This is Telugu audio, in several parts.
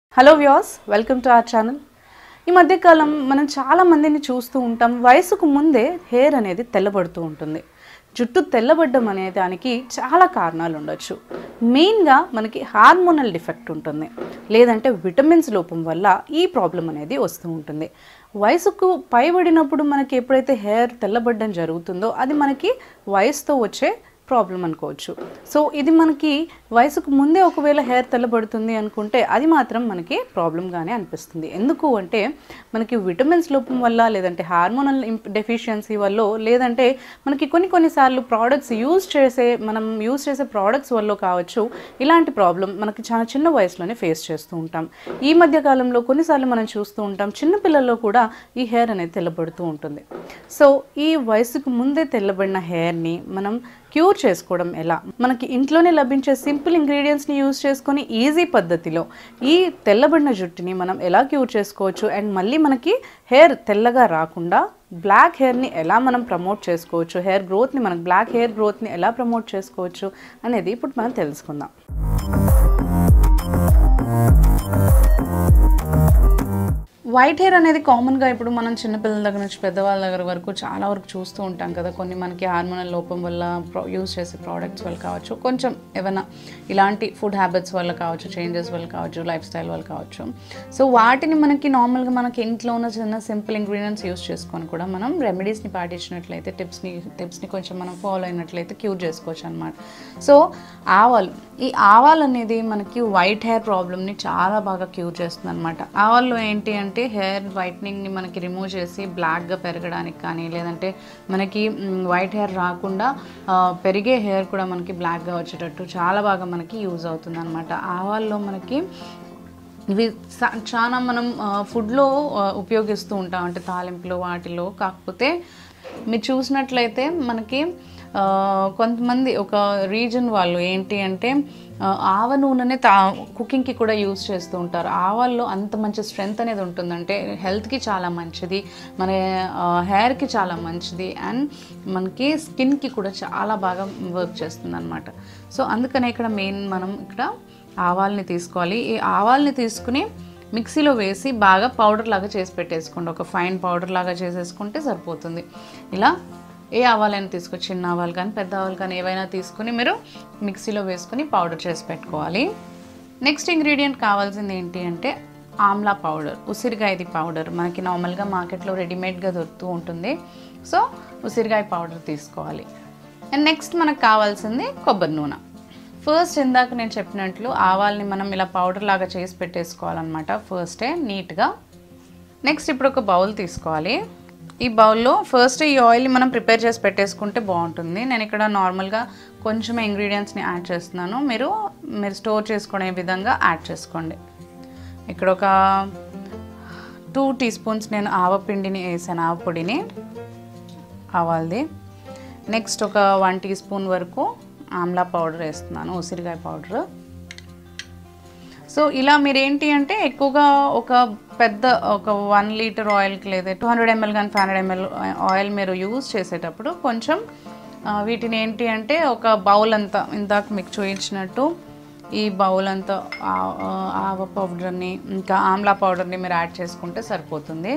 hello views welcome to our channel ఈ మధ్యకాలం మనం చాలా మందిని చూస్తూ ఉంటాం వయసుకు ముందే హెయిర్ అనేది తెల్లబడుతూ ఉంటుంది జుట్టు తెల్లబడ్డం అనే దానికి చాలా కారణాలు ఉండొచ్చు మెయిన్గా మనకి హార్మోనల్ డిఫెక్ట్ ఉంటుంది లేదంటే విటమిన్స్ లోపం వల్ల ఈ ప్రాబ్లం అనేది వస్తూ ఉంటుంది వయసుకు పైబడినప్పుడు మనకి ఎప్పుడైతే హెయిర్ తెల్లబడ్డం జరుగుతుందో అది మనకి వయసుతో వచ్చే ప్రాబ్లం అనుకోవచ్చు సో ఇది మనకి వయసుకు ముందే ఒకవేళ హెయిర్ తెల్లబడుతుంది అనుకుంటే అది మాత్రం మనకి ప్రాబ్లంగానే అనిపిస్తుంది ఎందుకు అంటే మనకి విటమిన్స్ లోపం వల్ల లేదంటే హార్మోనల్ డెఫిషియన్సీ వల్ల లేదంటే మనకి కొన్ని కొన్నిసార్లు ప్రోడక్ట్స్ యూజ్ చేసే మనం యూజ్ చేసే ప్రోడక్ట్స్ వల్ల కావచ్చు ఇలాంటి ప్రాబ్లం మనకి చాలా చిన్న వయసులోనే ఫేస్ చేస్తూ ఉంటాం ఈ మధ్య కాలంలో కొన్నిసార్లు మనం చూస్తూ ఉంటాం చిన్న పిల్లల్లో కూడా ఈ హెయిర్ అనేది తెల్లబడుతూ ఉంటుంది సో ఈ వయసుకు ముందే తెల్లబడిన హెయిర్ని మనం క్యూర్ చేసుకోవడం ఎలా మనకి ఇంట్లోనే లభించే సింపుల్ ఇంగ్రీడియంట్స్ని యూజ్ చేసుకొని ఈజీ పద్ధతిలో ఈ తెల్లబడిన జుట్టుని మనం ఎలా క్యూర్ చేసుకోవచ్చు అండ్ మళ్ళీ మనకి హెయిర్ తెల్లగా రాకుండా బ్లాక్ హెయిర్ని ఎలా మనం ప్రమోట్ చేసుకోవచ్చు హెయిర్ గ్రోత్ని మనం బ్లాక్ హెయిర్ గ్రోత్ని ఎలా ప్రమోట్ చేసుకోవచ్చు అనేది ఇప్పుడు మనం తెలుసుకుందాం వైట్ హెయిర్ అనేది కామన్గా ఇప్పుడు మనం చిన్నపిల్లల దగ్గర నుంచి పెద్దవాళ్ళ దగ్గర వరకు చాలా వరకు చూస్తూ ఉంటాం కదా కొన్ని మనకి హార్మోనల్ లోపం వల్ల యూజ్ చేసే ప్రోడక్ట్స్ వల్ల కావచ్చు కొంచెం ఏమైనా ఇలాంటి ఫుడ్ హ్యాబిట్స్ వల్ల కావచ్చు చేంజెస్ వల్ల కావచ్చు లైఫ్ స్టైల్ వల్ల కావచ్చు సో వాటిని మనకి నార్మల్గా మనకి ఇంట్లో ఉన్న చిన్న సింపుల్ ఇంగ్రీడియంట్స్ యూస్ చేసుకొని కూడా మనం రెమెడీస్ని పాటించినట్లయితే టిప్స్ని టిప్స్ని కొంచెం మనం ఫాలో అయినట్లయితే క్యూర్ చేసుకోవచ్చు అనమాట సో ఆవాలు ఈ ఆవాలు అనేది మనకి వైట్ హెయిర్ ప్రాబ్లమ్ని చాలా బాగా క్యూర్ చేస్తుంది అనమాట ఆవాల్లో ఏంటి అంటే హెయిర్ వైట్నింగ్ని మనకి రిమూవ్ చేసి బ్లాక్గా పెరగడానికి కానీ లేదంటే మనకి వైట్ హెయిర్ రాకుండా ఆ, పెరిగే హెయిర్ కూడా మనకి బ్లాక్గా వచ్చేటట్టు చాలా బాగా మనకి యూజ్ అవుతుంది అనమాట ఆవాల్లో మనకి ఇవి స- చాలా మనం ఆ, ఫుడ్లో ఆ, ఉపయోగిస్తూ ఉంటాం అంటే తాలింపులు వాటిలో కాకపోతే మీరు చూసినట్లయితే మనకి ఆ, కొంతమంది ఒక రీజన్ వాళ్ళు ఏంటి అంటే ఆ, ఆవ నూనెనే తా కుకింగ్కి కూడా యూస్ చేస్తూ ఉంటారు ఆవాల్లో అంత మంచి స్ట్రెంగ్త్ అనేది ఉంటుందంటే హెల్త్కి చాలా మంచిది మన హెయిర్కి చాలా మంచిది అండ్ మనకి స్కిన్కి కూడా చాలా బాగా వర్క్ చేస్తుంది అనమాట సో అందుకనే ఇక్కడ మెయిన్ మనం ఇక్కడ ఆవాల్ని తీసుకోవాలి ఈ ఆవాల్ని తీసుకుని మిక్సీలో వేసి బాగా పౌడర్ లాగా చేసి పెట్టేసుకోండి ఒక ఫైన్ పౌడర్ లాగా చేసేసుకుంటే సరిపోతుంది ఇలా ఏ ఆవాలైనా తీసుకో చిన్న ఆవాలు కానీ పెద్ద ఆవాలు కానీ ఏవైనా తీసుకుని మీరు మిక్సీలో వేసుకుని పౌడర్ చేసి పెట్టుకోవాలి నెక్స్ట్ ఇంగ్రీడియంట్ కావాల్సింది ఏంటి అంటే ఆమ్లా పౌడర్ ఉసిరికాయది పౌడర్ మనకి నార్మల్గా మార్కెట్లో రెడీమేడ్గా దొరుకుతూ ఉంటుంది సో ఉసిరికాయ పౌడర్ తీసుకోవాలి అండ్ నెక్స్ట్ మనకు కావాల్సింది కొబ్బరి నూనె ఫస్ట్ ఇందాక నేను చెప్పినట్లు ఆవాల్ని మనం ఇలా పౌడర్ లాగా చేసి పెట్టేసుకోవాలన్నమాట ఫస్టే నీట్గా నెక్స్ట్ ఇప్పుడు ఒక బౌల్ తీసుకోవాలి ఈ బౌల్లో ఫస్ట్ ఈ ఆయిల్ని మనం ప్రిపేర్ చేసి పెట్టేసుకుంటే బాగుంటుంది నేను ఇక్కడ నార్మల్గా కొంచెం ఇంగ్రీడియంట్స్ని యాడ్ చేస్తున్నాను మీరు మీరు స్టోర్ చేసుకునే విధంగా యాడ్ చేసుకోండి ఇక్కడ ఒక టూ టీ స్పూన్స్ నేను ఆవపిండిని వేసాను ఆవ పొడిని ఆవాలది నెక్స్ట్ ఒక వన్ టీ స్పూన్ వరకు ఆమ్లా పౌడర్ వేస్తున్నాను ఉసిరికాయ పౌడర్ సో ఇలా మీరు ఏంటి అంటే ఎక్కువగా ఒక పెద్ద ఒక వన్ లీటర్ ఆయిల్కి లేదా టూ హండ్రెడ్ ఎంఎల్ కానీ ఫైవ్ హండ్రెడ్ ఎంఎల్ ఆయిల్ మీరు యూజ్ చేసేటప్పుడు కొంచెం ఆ, వీటిని ఏంటి అంటే ఒక బౌల్ అంతా ఇందాక మీకు చూపించినట్టు ఈ బౌల్ అంతా ఆ- ఆ, ఆవ పౌడర్ని ఇంకా ఆమ్లా పౌడర్ని మీరు యాడ్ చేసుకుంటే సరిపోతుంది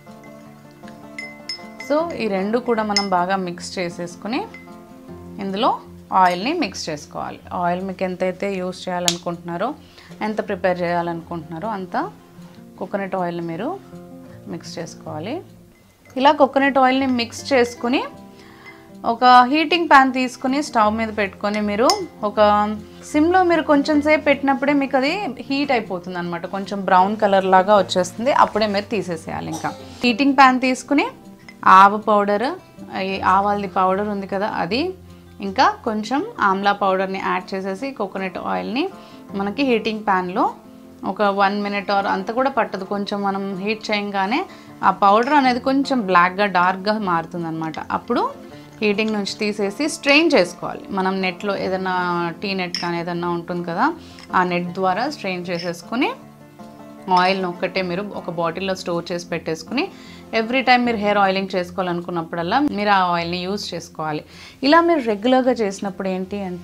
సో ఈ రెండు కూడా మనం బాగా మిక్స్ చేసేసుకుని ఇందులో ఆయిల్ని మిక్స్ చేసుకోవాలి ఆయిల్ మీకు ఎంతైతే యూస్ చేయాలనుకుంటున్నారో ఎంత ప్రిపేర్ చేయాలనుకుంటున్నారో అంత కోకోనట్ ఆయిల్ని మీరు మిక్స్ చేసుకోవాలి ఇలా కోకోనట్ ఆయిల్ని మిక్స్ చేసుకుని ఒక హీటింగ్ ప్యాన్ తీసుకుని స్టవ్ మీద పెట్టుకొని మీరు ఒక సిమ్లో మీరు కొంచెం సేపు పెట్టినప్పుడే మీకు అది హీట్ అయిపోతుంది అనమాట కొంచెం బ్రౌన్ కలర్ లాగా వచ్చేస్తుంది అప్పుడే మీరు తీసేసేయాలి ఇంకా హీటింగ్ ప్యాన్ తీసుకుని ఆవ పౌడర్ ఆవాలది పౌడర్ ఉంది కదా అది ఇంకా కొంచెం ఆమ్లా పౌడర్ని యాడ్ చేసేసి కోకోనట్ ఆయిల్ని మనకి హీటింగ్ ప్యాన్లో ఒక వన్ మినిట్ ఆర్ అంత కూడా పట్టదు కొంచెం మనం హీట్ చేయగానే ఆ పౌడర్ అనేది కొంచెం బ్లాక్గా డార్క్గా మారుతుంది అనమాట అప్పుడు హీటింగ్ నుంచి తీసేసి స్ట్రెయిన్ చేసుకోవాలి మనం నెట్లో ఏదైనా టీ నెట్ కానీ ఏదైనా ఉంటుంది కదా ఆ నెట్ ద్వారా స్ట్రెయిన్ చేసేసుకుని ఆయిల్ని ఒక్కటే మీరు ఒక బాటిల్లో స్టోర్ చేసి పెట్టేసుకుని ఎవ్రీ టైం మీరు హెయిర్ ఆయిలింగ్ చేసుకోవాలనుకున్నప్పుడల్లా మీరు ఆ ఆయిల్ని యూజ్ చేసుకోవాలి ఇలా మీరు రెగ్యులర్గా చేసినప్పుడు ఏంటి అంటే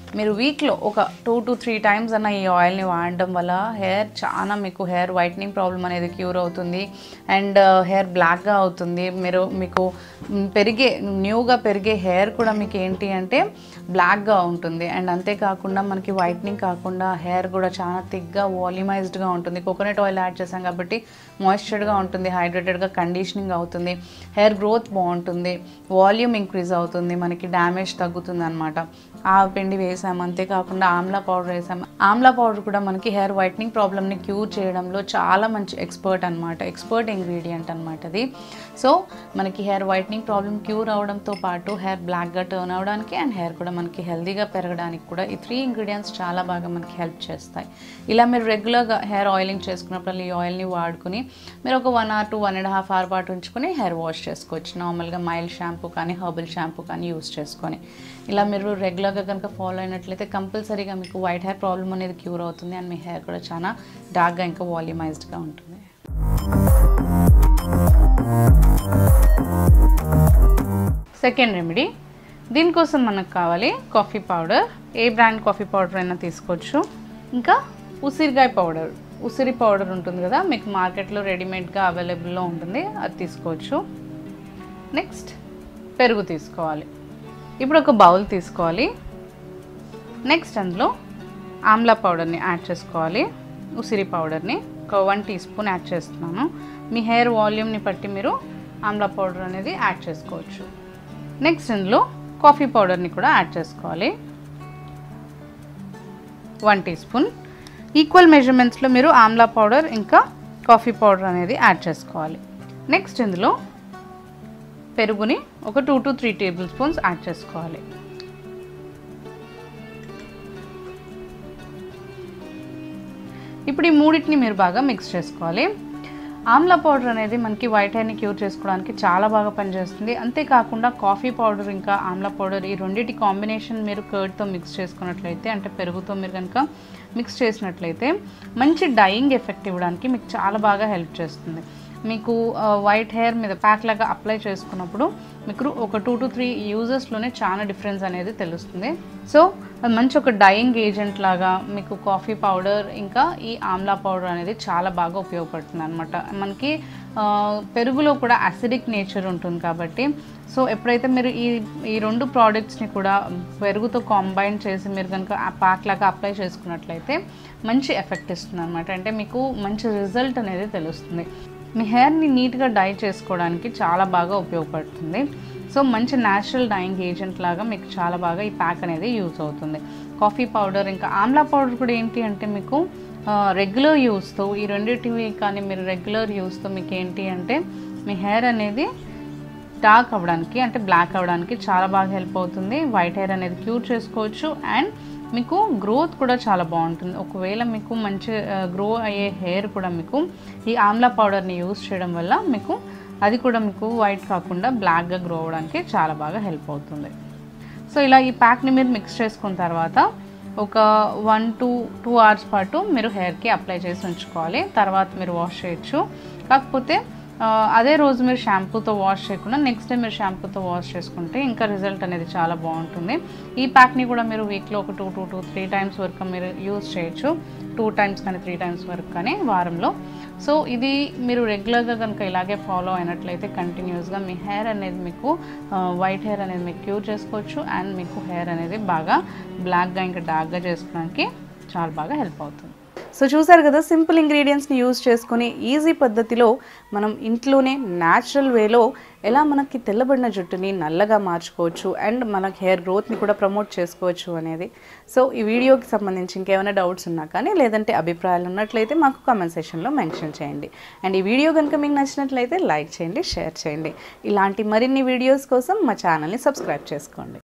మీరు వీక్లో ఒక టూ టు త్రీ టైమ్స్ అన్న ఈ ఆయిల్ని వాడడం వల్ల హెయిర్ చాలా మీకు హెయిర్ వైట్నింగ్ ప్రాబ్లం అనేది క్యూర్ అవుతుంది అండ్ హెయిర్ బ్లాక్గా అవుతుంది మీరు మీకు మ్, పెరిగే న్యూగా పెరిగే హెయిర్ కూడా మీకు ఏంటి అంటే బ్లాక్గా ఉంటుంది అండ్ అంతేకాకుండా మనకి వైట్నింగ్ కాకుండా హెయిర్ కూడా చాలా థిక్గా వాల్యూమైజ్డ్గా ఉంటుంది కోకోనట్ ఆయిల్ యాడ్ చేసాం కాబట్టి మాయిశ్చర్డ్గా ఉంటుంది హైడ్రేటెడ్గా కండిషనింగ్ అవుతుంది హెయిర్ గ్రోత్ బాగుంటుంది వాల్యూమ్ ఇంక్రీజ్ అవుతుంది మనకి డ్యామేజ్ తగ్గుతుంది అనమాట ఆవ పిండి వేసాము అంతేకాకుండా ఆమ్లా పౌడర్ వేసాము ఆమ్లా పౌడర్ కూడా మనకి హెయిర్ వైట్నింగ్ ప్రాబ్లమ్ని క్యూర్ చేయడంలో చాలా మంచి ఎక్స్పర్ట్ అనమాట ఎక్స్పర్ట్ ఇంగ్రీడియంట్ అనమాట అది సో మనకి హెయిర్ వైట్నింగ్ ప్రాబ్లమ్ క్యూర్ అవడంతో పాటు హెయిర్ బ్లాక్గా టర్న్ అవడానికి అండ్ హెయిర్ కూడా మనకి హెల్తీగా పెరగడానికి కూడా ఈ త్రీ ఇంగ్రీడియంట్స్ చాలా బాగా మనకి హెల్ప్ చేస్తాయి ఇలా మీరు రెగ్యులర్గా హెయిర్ ఆయిలింగ్ చేసుకున్నప్పుడు ఈ ఆయిల్ని వాడుకుని మీరు ఒక one hour two one and half hour పాటు ఉంచుకొని హెయిర్ వాష్ చేసుకోవచ్చు నార్మల్గా మైల్డ్ షాంపూ కానీ హర్బల్ షాంపూ కానీ యూస్ చేసుకొని ఇలా మీరు రెగ్యులర్గా కనుక ఫాలో అయినట్లయితే కంపల్సరీగా మీకు వైట్ హెయిర్ ప్రాబ్లమ్ అనేది క్యూర్ అవుతుంది అండ్ మీ హెయిర్ కూడా చాలా డార్క్గా ఇంకా వాల్యూమైజ్డ్గా ఉంటుంది సెకండ్ రెమెడీ దీనికోసం మనకు కావాలి కాఫీ పౌడర్ ఏ బ్రాండ్ కాఫీ పౌడర్ అయినా తీసుకోవచ్చు ఇంకా ఉసిరికాయ పౌడర్ ఉసిరి పౌడర్ ఉంటుంది కదా మీకు మార్కెట్లో రెడీమేడ్గా అవైలబుల్లో ఉంటుంది అది తీసుకోవచ్చు నెక్స్ట్ పెరుగు తీసుకోవాలి ఇప్పుడు ఒక బౌల్ తీసుకోవాలి నెక్స్ట్ అందులో ఆమ్లా పౌడర్ని యాడ్ చేసుకోవాలి ఉసిరి పౌడర్ని ఒక వన్ టీ స్పూన్ యాడ్ చేస్తున్నాను మీ హెయిర్ వాల్యూమ్ని బట్టి మీరు ఆమ్లా పౌడర్ అనేది యాడ్ చేసుకోవచ్చు నెక్స్ట్ ఇందులో కాఫీ పౌడర్ని కూడా యాడ్ చేసుకోవాలి వన్ టీ స్పూన్ ఈక్వల్ మెజర్మెంట్స్లో మీరు ఆమ్లా పౌడర్ ఇంకా కాఫీ పౌడర్ అనేది యాడ్ చేసుకోవాలి నెక్స్ట్ ఇందులో పెరుగుని ఒక two to three tablespoons add చేసుకోవాలి ఇప్పుడు ఈ మూడింటిని మీరు బాగా మిక్స్ చేసుకోవాలి ఆమ్లా పౌడర్ అనేది మనకి వైట్ హెయిర్ని క్యూర్ చేసుకోవడానికి చాలా బాగా పనిచేస్తుంది అంతేకాకుండా కాఫీ పౌడర్ ఇంకా ఆమ్లా పౌడర్ ఈ రెండింటి కాంబినేషన్ మీరు కర్డ్తో మిక్స్ చేసుకున్నట్లయితే అంటే పెరుగుతో మీరు కనుక మిక్స్ చేసినట్లయితే మంచి డైయింగ్ ఎఫెక్ట్ ఇవ్వడానికి మీకు చాలా బాగా హెల్ప్ చేస్తుంది మీకు వైట్ హెయిర్ మీద ప్యాక్ లాగా అప్లై చేసుకున్నప్పుడు మీకు ఒక టూ టు త్రీ యూజెస్లోనే చాలా డిఫరెన్స్ అనేది తెలుస్తుంది సో అది మంచి ఒక డైయింగ్ ఏజెంట్ లాగా మీకు కాఫీ పౌడర్ ఇంకా ఈ ఆమ్లా పౌడర్ అనేది చాలా బాగా ఉపయోగపడుతుంది అనమాట మనకి ఆ, పెరుగులో కూడా అసిడిక్ నేచర్ ఉంటుంది కాబట్టి సో ఎప్పుడైతే మీరు ఈ ఈ రెండు ప్రోడక్ట్స్ని కూడా పెరుగుతో కాంబైన్ చేసి మీరు కనుక ఆ ప్యాక్ లాగా అప్లై చేసుకున్నట్లయితే మంచి ఎఫెక్ట్ ఇస్తుంది అనమాట అంటే మీకు మంచి రిజల్ట్ అనేది తెలుస్తుంది మీ హెయిర్ని నీట్గా డై చేసుకోవడానికి చాలా బాగా ఉపయోగపడుతుంది సో మంచి న్యాచురల్ డైయింగ్ ఏజెంట్ లాగా మీకు చాలా బాగా ఈ ప్యాక్ అనేది యూజ్ అవుతుంది కాఫీ పౌడర్ ఇంకా ఆమ్లా పౌడర్ కూడా ఏంటి అంటే మీకు రెగ్యులర్ యూస్తో ఈ రెండింటివి కానీ మీరు రెగ్యులర్ యూస్తో మీకు ఏంటి అంటే మీ హెయిర్ అనేది డార్క్ అవ్వడానికి అంటే బ్లాక్ అవ్వడానికి చాలా బాగా హెల్ప్ అవుతుంది వైట్ హెయిర్ అనేది క్యూర్ చేసుకోవచ్చు అండ్ మీకు గ్రోత్ కూడా చాలా బాగుంటుంది ఒకవేళ మీకు మంచి గ్రో అయ్యే హెయిర్ కూడా మీకు ఈ ఆమ్లా పౌడర్ని యూస్ చేయడం వల్ల మీకు అది కూడా మీకు వైట్ కాకుండా బ్లాక్గా గ్రో అవ్వడానికి చాలా బాగా హెల్ప్ అవుతుంది సో ఇలా ఈ ప్యాక్ని మీరు మిక్స్ చేసుకున్న తర్వాత ఒక వన్ టు టూ అవర్స్ పాటు మీరు హెయిర్కి అప్లై చేసి ఉంచుకోవాలి తర్వాత మీరు వాష్ చేయొచ్చు కాకపోతే ఆ, అదే రోజు మీరు షాంపూతో వాష్ చేయకుండా నెక్స్ట్ డే మీరు షాంపూతో వాష్ చేసుకుంటే ఇంకా రిజల్ట్ అనేది చాలా బాగుంటుంది ఈ ప్యాక్ని కూడా మీరు వీక్లో ఒక two two two three times వరకు మీరు యూస్ చేయొచ్చు టూ టైమ్స్ కానీ త్రీ టైమ్స్ వరకు కానీ వారంలో సో ఇది మీరు రెగ్యులర్గా కనుక ఇలాగే ఫాలో అయినట్లయితే కంటిన్యూస్గా మీ హెయిర్ అనేది మీకు వైట్ హెయిర్ అనేది మీకు క్యూర్ చేసుకోవచ్చు అండ్ మీకు హెయిర్ అనేది బాగా బ్లాక్గా ఇంకా డార్క్గా చేసుకోవడానికి చాలా బాగా హెల్ప్ అవుతుంది సో చూసారు కదా సింపుల్ ఇంగ్రీడియంట్స్ని యూజ్ చేసుకొని ఈజీ పద్ధతిలో మనం ఇంట్లోనే న్యాచురల్ వేలో ఎలా మనకి తెల్లబడిన జుట్టుని నల్లగా మార్చుకోవచ్చు అండ్ మనకి హెయిర్ గ్రోత్ని కూడా ప్రమోట్ చేసుకోవచ్చు అనేది సో ఈ వీడియోకి సంబంధించి ఇంకేమైనా డౌట్స్ ఉన్నా కానీ లేదంటే అభిప్రాయాలు ఉన్నట్లయితే మాకు కామెంట్ సెషన్లో మెన్షన్ చేయండి అండ్ ఈ వీడియో కనుక మీకు నచ్చినట్లయితే లైక్ చేయండి షేర్ చేయండి ఇలాంటి మరిన్ని వీడియోస్ కోసం మా ఛానల్ని సబ్స్క్రైబ్ చేసుకోండి